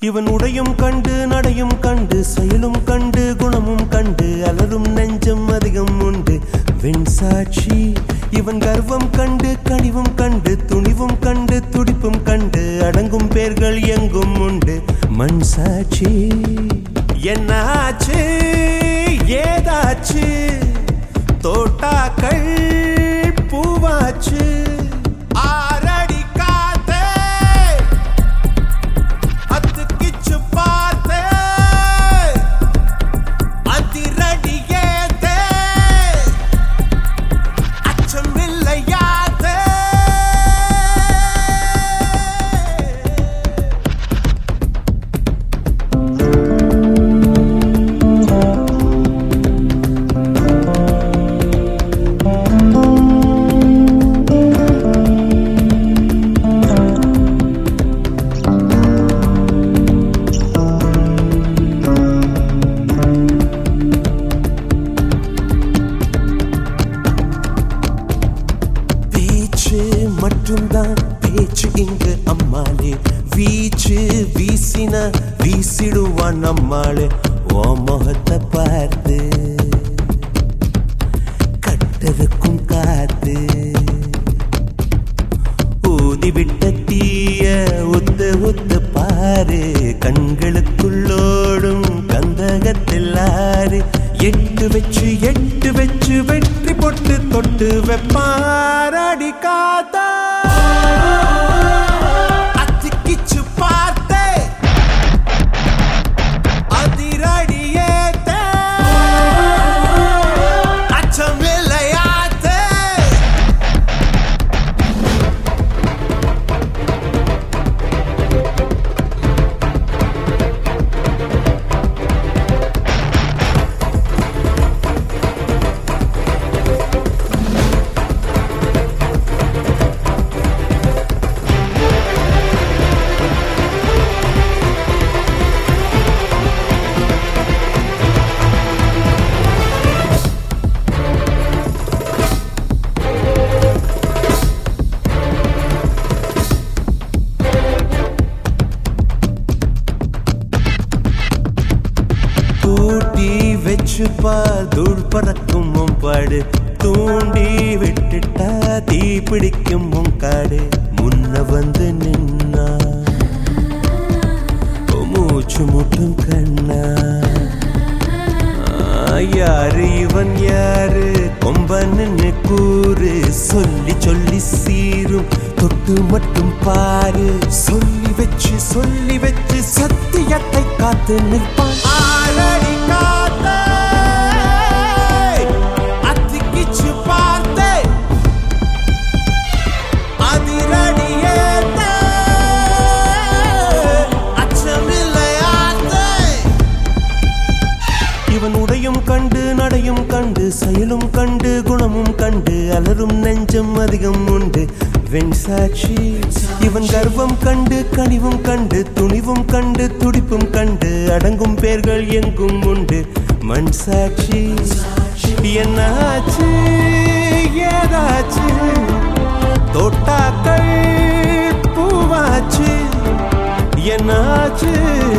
இவன் உடையும் கண்டு நடையும் கண்டு செயலும் கண்டு குணமும் கண்டு அலரும் நெஞ்சம் அதிகம் உண்டு வெண் சாட்சி இவன் கர்வம் கண்டு கனிவும் கண்டு துணிவும் கண்டு துடிப்பும் கண்டு அடங்கும் பேர்கள் எங்கும் உண்டு மண் சாட்சி என்னாச்சு ஏதாச்சு தோட்டாக்கள் பூவாச்சு ஆரடி காத்தே அத்துக்கிச்சு பார்த்தே அதிரடி ஏத்தே அச்சம் இல்லையாத்தே பேச்சு மட்டும்தான் பேச்சு இங்கு அம்மாளே வீச்சு வீசின வீசிடுவான் அம்மாளே ஓ முகத்தை பார்த்து கட்டதுக்கும் காத்து ஊதி விட்ட தீய ஒத்து ஒத்து பாரு கண்களுக்குள்ளோடும் கந்தகத்தில் ஆறு எட்டு வச்சு எட்டு வச்சு வெற்றி பொட்டு தொட்டு வெப்பாரடி காத்தா அத்திக்கிச்சு பார்த்தே அதிரடி ஏத்தே அச்சமில்லையாத்தே கூட்டி வச்சுப்பா தூள் பறக்கும் உன் பாடு தூண்டி விட்டுட்டா தீ பிடிக்கும் உன் காடு முன்ன வந்து நின்னா உன் மூச்சு முட்டும் கண்ணா ஆ, யாரு இவன் யாரு கொம்பன்னு கூறு சொல்லி சொல்லி சீரும் தொட்டு மட்டும் பாரு சொல்லி வச்சு சொல்லி வச்சு சத்தியத்தை காத்து நிற்பான் ஆளடி காத்தே, அத்திக்கிச்சு பார்த்தே, அதிரடி ஏத்தே, அச்சமில்லையாத்தே. இவன் உடையும் கண்டு நடையும் கண்டு செயலும் கண்டு குணமும் கண்டு அலரும் நெஞ்சம் அதிகம் உண்டு வெண் சாட்சி இவன் கர்வம் கண்டு கனிவும் கண்டு துணிவும் கண்டு துடிப்பும் கண்டு அடங்கும் பேர்கள் எங்கும் உண்டு மண் சாட்சி என்னாச்சு ஏதாச்சு தோட்டாக்கள் பூவாச்சு என்னாச்சு